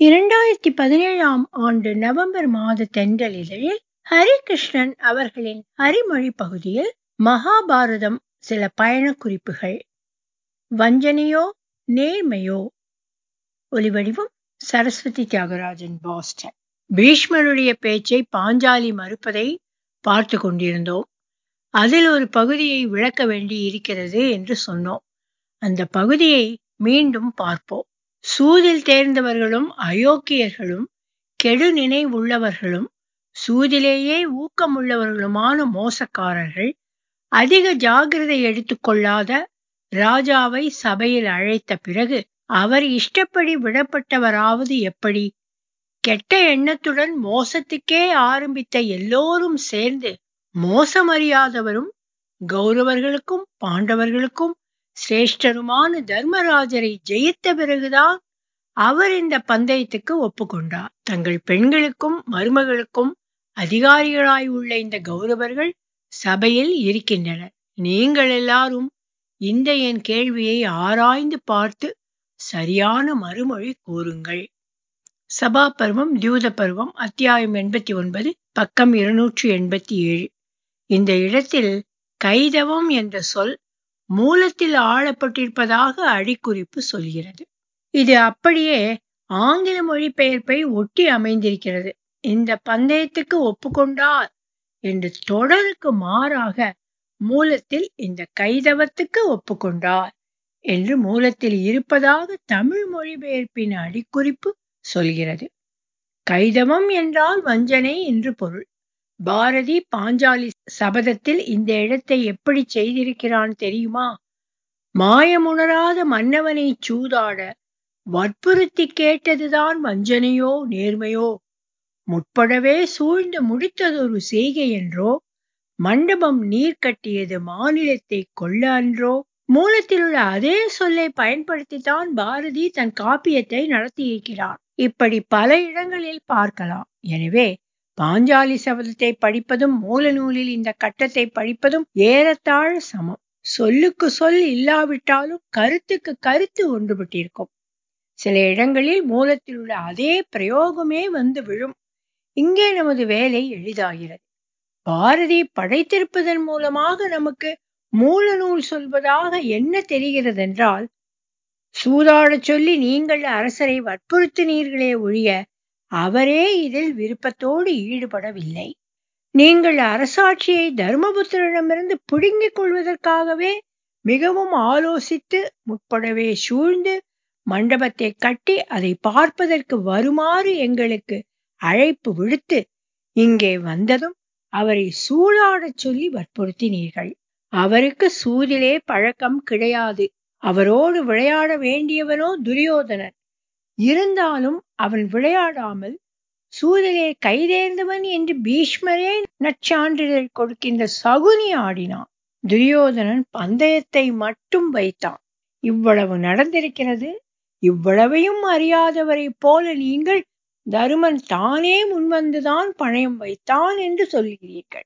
இரண்டாயிரத்தி பதினேழாம் ஆண்டு நவம்பர் மாத தென்றல் இதழில் ஹரிகிருஷ்ணன் அவர்களின் ஹரிமொழி பகுதியில் மகாபாரதம் சில பயணக் குறிப்புகள் வஞ்சனையோ நேர்மையோ ஒலிவடிவம் சரஸ்வதி தியாகராஜன் பாஸ்டன் பீஷ்மருடைய பேச்சை பாஞ்சாலி மறுப்பதை பார்த்து கொண்டிருந்தோம் அதில் ஒரு பகுதியை விளக்க வேண்டி இருக்கிறது என்று சொன்னோம் அந்த பகுதியை மீண்டும் பார்ப்போம் சூதில் தேர்ந்தவர்களும் அயோக்கியர்களும் கெடு நினைவுள்ளவர்களும் சூதிலேயே ஊக்கமுள்ளவர்களுமான மோசக்காரர்கள் அதிக ஜாகிரதை எடுத்துக்கொள்ளாத ராஜாவை சபையில் அழைத்த பிறகு அவர் இஷ்டப்படி விடப்பட்டவராவது எப்படி கெட்ட எண்ணத்துடன் மோசத்துக்கே ஆரம்பித்த எல்லோரும் சேர்ந்து மோசமறியாதவரும் கௌரவர்களுக்கும் பாண்டவர்களுக்கும் சிரேஷ்டருமான தர்மராஜரை ஜெயித்த பிறகுதான் அவர் இந்த பந்தயத்துக்கு ஒப்புக்கொண்டார் தங்கள் பெண்களுக்கும் மருமகளுக்கும் அதிகாரிகளாய் உள்ள இந்த கௌரவர்கள் சபையில் இருக்கின்றனர் நீங்கள் எல்லாரும் இந்த என் கேள்வியை ஆராய்ந்து பார்த்து சரியான மறுமொழி கூறுங்கள் சபா பருவம் தியூத பருவம் அத்தியாயம் எண்பத்தி ஒன்பது பக்கம் இருநூற்று எண்பத்தி ஏழு இந்த இடத்தில் கைதவம் என்ற சொல் மூலத்தில் ஆளப்பட்டிருப்பதாக அடிக்குறிப்பு சொல்கிறது இது அப்படியே ஆங்கில மொழிபெயர்ப்பை ஒட்டி அமைந்திருக்கிறது இந்த பந்தயத்துக்கு ஒப்புக்கொண்டார் என்று தொடருக்கு மாறாக மூலத்தில் இந்த கைதவத்துக்கு ஒப்புக்கொண்டார் என்று மூலத்தில் இருப்பதாக தமிழ் மொழிபெயர்ப்பின் அடிக்குறிப்பு சொல்கிறது கைதவம் என்றால் வஞ்சனை என்று பொருள் பாரதி பாஞ்சாலி சபதத்தில் இந்த இடத்தை எப்படி செய்திருக்கிறான் தெரியுமா மாயமுணராத மன்னவனை சூதாட வற்புறுத்தி கேட்டதுதான் வஞ்சனையோ நேர்மையோ முற்படவே சூழ்ந்து முடித்ததொரு செய்கை என்றோ மண்டபம் நீர் கட்டியது மாநிலத்தை கொள்ள அன்றோ மூலத்தில் உள்ள அதே சொல்லை பயன்படுத்தித்தான் பாரதி தன் காப்பியத்தை நடத்தியிருக்கிறார் இப்படி பல இடங்களில் பார்க்கலாம் எனவே பாஞ்சாலி சபதத்தை படிப்பதும் மூல நூலில் இந்த கட்டத்தை படிப்பதும் ஏறத்தாழ சமம் சொல்லுக்கு சொல் இல்லாவிட்டாலும் கருத்துக்கு கருத்து ஒன்றுபட்டிருக்கும் சில இடங்களில் மூலத்தில் உள்ள அதே பிரயோகமே வந்து விழும் இங்கே நமது வேலை எளிதாகிறது பாரதி படைத்திருப்பதன் மூலமாக நமக்கு மூல நூல் சொல்வதாக என்ன தெரிகிறதென்றால் சூதாடச் சொல்லி நீங்கள் அரசரை வற்புறுத்தினீர்களே ஒழிய அவரே இதில் விருப்பத்தோடு ஈடுபடவில்லை நீங்கள் அரசாட்சியை தர்மபுத்திரனிடமிருந்து பிடுங்கிக் கொள்வதற்காகவே மிகவும் ஆலோசித்து முற்படவே சூழ்ந்து மண்டபத்தை கட்டி அதை பார்ப்பதற்கு வருமாறு எங்களுக்கு அழைப்பு விடுத்து இங்கே வந்ததும் அவரை சூழாடச் சொல்லி வற்புறுத்தினீர்கள் அவருக்கு சூதிலே பழக்கம் கிடையாது அவரோடு விளையாட வேண்டியவனோ துரியோதனன் இருந்தாலும் அவன் விளையாடாமல் சூதிலே கைதேர்ந்தவன் என்று பீஷ்மரே நற்சான்றிதழ் கொடுக்கின்ற சகுனி ஆடினான் துரியோதனன் பந்தயத்தை மட்டும் வைத்தான் இவ்வளவு நடந்திருக்கிறது இவ்வளவையும் அறியாதவரை போல நீங்கள் தருமன் தானே முன்வந்துதான் பணயம் வைத்தான் என்று சொல்கிறீர்கள்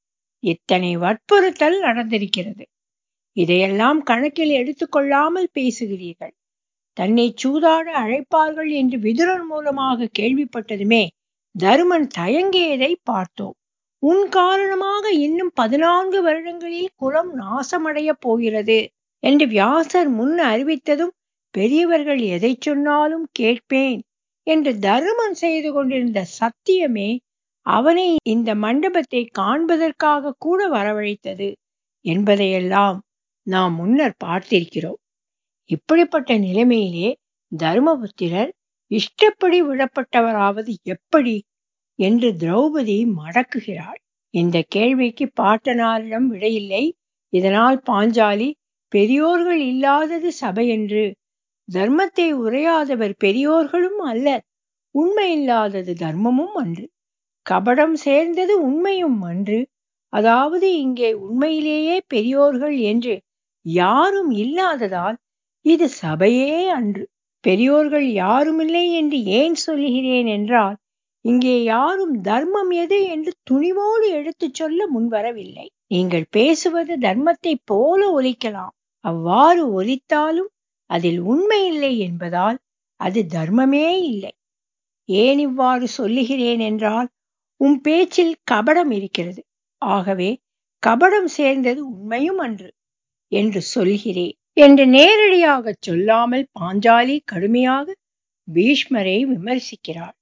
இத்தனை வற்புறுத்தல் நடந்திருக்கிறது இதையெல்லாம் கணக்கில் எடுத்துக்கொள்ளாமல் பேசுகிறீர்கள் தன்னை சூதாட அழைப்பார்கள் என்று விதுரன் மூலமாக கேள்விப்பட்டதுமே தருமன் தயங்கியதை பார்த்தோம் உன் காரணமாக இன்னும் பதினான்கு வருடங்களில் குலம் நாசமடைய போகிறது என்று வியாசர் முன் அறிவித்ததும் பெரியவர்கள் எதை சொன்னாலும் கேட்பேன் என்று தருமன் செய்து கொண்டிருந்த சத்தியமே அவனை இந்த மண்டபத்தை காண்பதற்காக கூட வரவழைத்தது என்பதையெல்லாம் நாம் முன்னர் பார்த்திருக்கிறோம் இப்படிப்பட்ட நிலைமையிலே தர்மபுத்திரர் இஷ்டப்படி விடப்பட்டவராவது எப்படி என்று திரௌபதி மடக்குகிறாள் இந்த கேள்விக்கு பாட்டனாரிடம் விடையில்லை இதனால் பாஞ்சாலி பெரியோர்கள் இல்லாதது சபை என்று தர்மத்தை உரையாதவர் பெரியோர்களும் அல்ல உண்மை இல்லாதது தர்மமும் அன்று கபடம் சேர்ந்தது உண்மையும் அன்று அதாவது இங்கே உண்மையிலேயே பெரியோர்கள் என்று யாரும் இல்லாததால் இது சபையே அன்று பெரியோர்கள் யாருமில்லை என்று ஏன் சொல்லுகிறேன் என்றால் இங்கே யாரும் தர்மம் எது என்று துணிவோடு எடுத்துச் சொல்ல முன்வரவில்லை நீங்கள் பேசுவது தர்மத்தை போல ஒலிக்கலாம் அவ்வாறு ஒலித்தாலும் அதில் உண்மை இல்லை என்பதால் அது தர்மமே இல்லை ஏன் இவ்வாறு சொல்லுகிறேன் என்றால் உன் பேச்சில் கபடம் இருக்கிறது ஆகவே கபடம் சேர்ந்தது உண்மையும் அன்று என்று சொல்கிறேன் என்று நேரடியாக சொல்லாமல் பாஞ்சாலி கடுமையாக பீஷ்மரை விமர்சிக்கிறாள்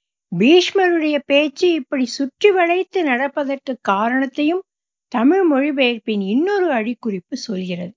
பீஷ்மருடைய பேச்சு இப்படி சுற்றி வளைத்து நடப்பதற்கு காரணத்தையும் தமிழ் மொழிபெயர்ப்பின் இன்னொரு அடிக்குறிப்பு சொல்கிறது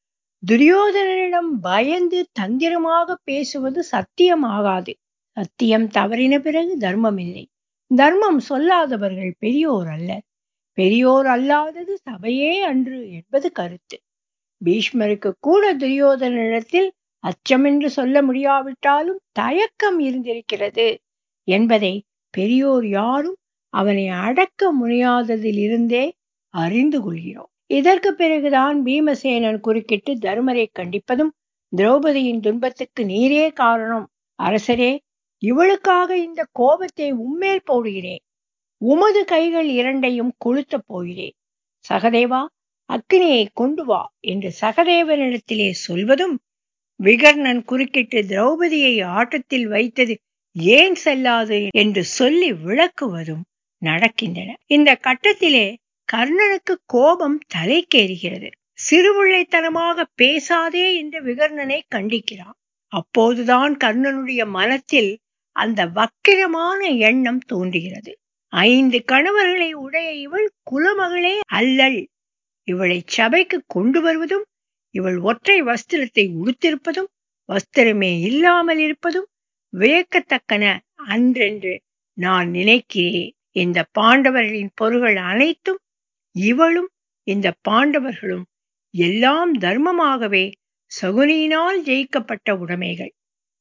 துரியோதனனிடம் பயந்து தந்திரமாக பேசுவது சத்தியமாகாது சத்தியம் தவறின பிறகு தர்மம் இல்லை தர்மம் சொல்லாதவர்கள் பெரியோர் அல்ல பெரியோர் அல்லாதது சபையே அன்று என்பது கருத்து பீஷ்மருக்கு கூட துரியோதனிடத்தில் அச்சமென்று சொல்ல முடியாவிட்டாலும் தயக்கம் இருந்திருக்கிறது என்பதை பெரியோர் யாரும் அவனை அடக்க முடியாததிலிருந்தே அறிந்து கொள்கிறோம் இதற்கு பிறகுதான் பீமசேனன் குறுக்கிட்டு தருமரை கண்டிப்பதும் திரௌபதியின் துன்பத்துக்கு நீரே காரணம் அரசரே இவளுக்காக இந்த கோபத்தை உம்மேல் போடுகிறேன் உமது கைகள் இரண்டையும் கொளுத்தப் போகிறேன் சகதேவா அக்கினியை கொண்டு வா என்று சகதேவனிடத்திலே சொல்வதும் விகர்ணன் குறுக்கிட்டு திரௌபதியை ஆட்டத்தில் வைத்தது ஏன் செல்லாது என்று சொல்லி விளக்குவதும் நடக்கின்றன இந்த கட்டத்திலே கர்ணனுக்கு கோபம் தலைக்கேறுகிறது சிறுவிள்ளைத்தனமாக பேசாதே என்று விகர்ணனை கண்டிக்கிறான் அப்போதுதான் கர்ணனுடைய மனத்தில் அந்த வக்கிரமான எண்ணம் தோன்றுகிறது ஐந்து கணவர்களை உடைய இவள் குலமகளே அல்லல் இவளை சபைக்கு கொண்டு வருவதும் இவள் ஒற்றை வஸ்திரத்தை உடுத்திருப்பதும் வஸ்திரமே இல்லாமல் இருப்பதும் வியக்கத்தக்கன அன்றென்று நான் நினைக்கிறேன் இந்த பாண்டவர்களின் பொருள்கள் அனைத்தும் இவளும் இந்த பாண்டவர்களும் எல்லாம் தர்மமாகவே சகுனியினால் ஜெயிக்கப்பட்ட உடைமைகள்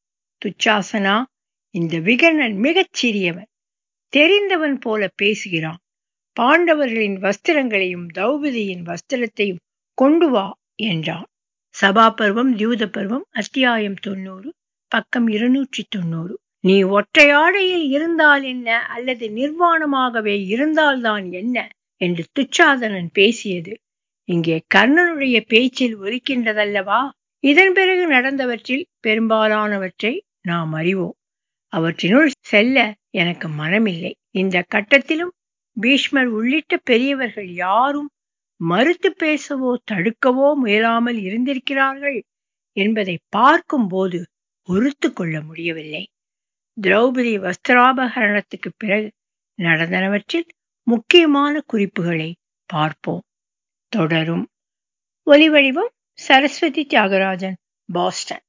துச்சாசனா இந்த விகர்ணன் மிகச் சிறியவன் தெரிந்தவன் போல பேசுகிறான் பாண்டவர்களின் வஸ்திரங்களையும் திரௌபதியின் வஸ்திரத்தையும் கொண்டு வா என்றான் சபா பருவம் தியூத பருவம் அத்தியாயம் தொண்ணூறு பக்கம் இருநூற்றி தொண்ணூறு நீ ஒற்றையாடையில் இருந்தால் என்ன அல்லது நிர்வாணமாகவே இருந்தால்தான் என்ன என்று துச்சாதனன் பேசியது இங்கே கர்ணனுடைய பேச்சில் ஒலிக்கின்றதல்லவா இதன் பிறகு நடந்தவற்றில் பெரும்பாலானவற்றை நாம் அறிவோம் அவற்றினுள் செல்ல எனக்கு மனமில்லை இந்த கட்டத்திலும் பீஷ்மர் உள்ளிட்ட பெரியவர்கள் யாரும் மறுத்து பேசவோ தடுக்கவோ முயலாமல் இருந்திருக்கிறார்கள் என்பதை பார்க்கும்போது பொறுத்து கொள்ள முடியவில்லை திரௌபதி வஸ்திராபகரணத்துக்கு பிறகு நடந்தனவற்றில் முக்கியமான குறிப்புகளை பார்ப்போம் தொடரும் ஒலிவடிவம் சரஸ்வதி தியாகராஜன் பாஸ்டன்